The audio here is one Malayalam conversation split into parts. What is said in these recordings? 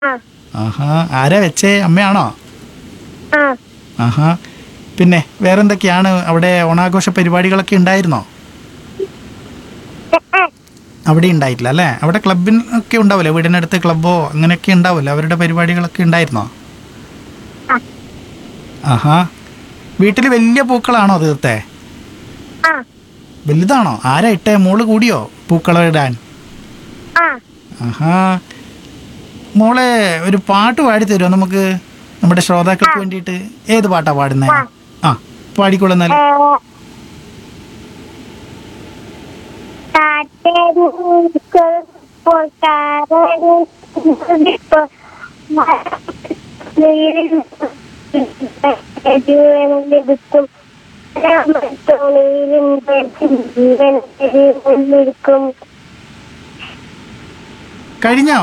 ആ ആഹാ ആരാ വെച്ചേ അമ്മയാണോ ആ ആഹാ പിന്നെ വേറെന്തൊക്കെയാണ് അവിടെ ഓണാഘോഷ പരിപാടികളൊക്കെ ഉണ്ടായിരുന്നോ അവിടെ ഉണ്ടായിട്ടില്ല അല്ലേ അവിടെ ക്ലബിൻ ഒക്കെ ഉണ്ടാവില്ലേ വീടിനടുത്ത് ക്ലബ്ബോ അങ്ങനെയൊക്കെ ഉണ്ടാവില്ലേ അവരുടെ പരിപാടികളൊക്കെ ഉണ്ടായിരുന്നോ ആ. ആഹാ വീട്ടിൽ വലിയ പൂക്കളാണോ തീർത്തേ ആ വലുതാണോ ആരാ ഇട്ടേ മോള് കൂടിയോ പൂക്കളം ഇടാൻ ആ ആഹാ മോളെ ഒരു പാട്ട് പാടി തരുമോ നമുക്ക് നമ്മുടെ ശ്രോതാക്കൾക്ക് വേണ്ടിയിട്ട് ഏത് പാട്ടാ പാടുന്നേ ആ പാടിക്കൊള്ളുന്നാല് ലഭിക്കും ജീവൻ കഴിഞ്ഞോ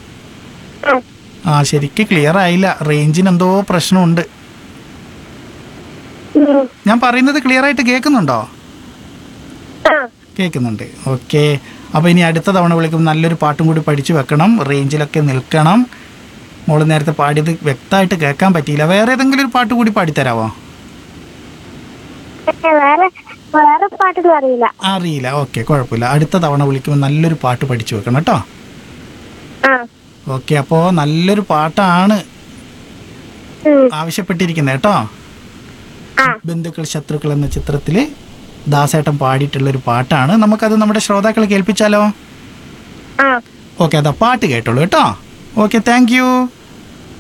ആ ശരിക്ക് ക്ലിയർ ആയില്ല റേഞ്ചിന് എന്തോ പ്രശ്നമുണ്ട് ഞാൻ പറയുന്നത് ക്ലിയർ ആയിട്ട് കേൾക്കുന്നുണ്ടോ കേൾക്കുന്നുണ്ട് ഓക്കെ അപ്പോൾ ഇനി അടുത്ത തവണ വിളിക്കുമ്പോൾ നല്ലൊരു പാട്ടും കൂടി പഠിച്ചു വെക്കണം റേഞ്ചിലൊക്കെ നിൽക്കണം മോള് നേരത്തെ പാടിയത് വ്യക്തമായിട്ട് കേൾക്കാൻ പറ്റിയില്ല വേറെ ഏതെങ്കിലും ഒരു പാട്ട് കൂടി പാടിത്തരാവോ വേറെ വേറെ പാട്ടൊന്നും അറിയില്ല അറിയില്ല ഓക്കെ കുഴപ്പമില്ല അടുത്ത തവണ വിളിക്കുമ്പോൾ നല്ലൊരു പാട്ട് പഠിച്ചു വെക്കണം കേട്ടോ ആ ഓക്കെ അപ്പോൾ നല്ലൊരു പാട്ടാണ് ഉം. ആവശ്യപ്പെട്ടിരിക്കുന്നത് കേട്ടോ ആ ബന്ധുക്കൾ ശത്രുക്കൾ എന്ന ചിത്രത്തിൽ ദാസേട്ടൻ പാടിയിട്ടുള്ള ഒരു പാട്ടാണ് നമുക്കത് നമ്മുടെ ശ്രോതാക്കളെ കേൾപ്പിച്ചാലോ ആ ഓക്കെ അതാ പാട്ട് കേട്ടോളൂ കേട്ടോ ഓക്കെ താങ്ക് യു